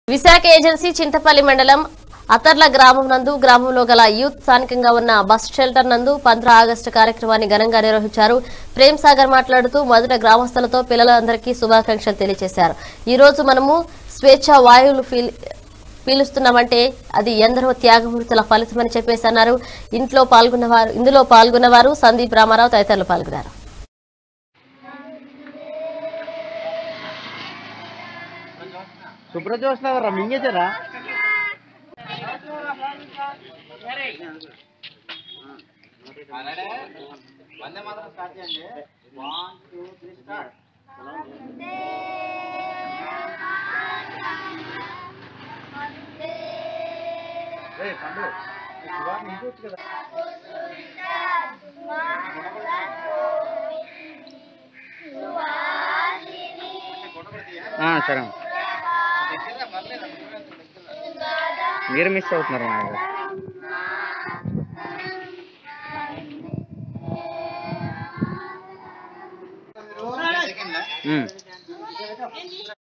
Visakha agency Chintapalli మండలం అతర్ల గ్రామం నందు గ్రామంలో గల యూత్ స్థానికంగా ఉన్న బస్ షెల్టర్ నందు పంద్ర ఆగస్టు కార్యక్రమాన్ని ఘనంగా నిర్వహించారు ప్రేమ్ సాగర్ మాట్లాడుతూ మొదట గ్రామస్తులతో పిల్లలందరికీ శుభాకాంక్షలు తెలియజేశారు ఈ రోజు మనము స్వేచ్ఛ వాయువులు ఫీల్ పీలుస్తున్నామంటే అది ఎందరో త్యాగమూర్తుల ఫలితమని చెప్పేసి అన్నారు ఇంట్లో పాల్గొన్నవారు ఇందులో పాల్గొన్నవారు సందీప్ రామారావు తదితరులు పాల్గొన్నారు శుభ్ర చూస్తున్నారా మింగేసారా వందే మాత్రం స్టార్ట్ చేయండి వన్ టూ త్రీ స్టార్ట్ ఏయ్, పండు ఈ శుభాన్ని ఇంకొచ్చు కదా సరే మీరు మిస్ అవుతున్నారు మా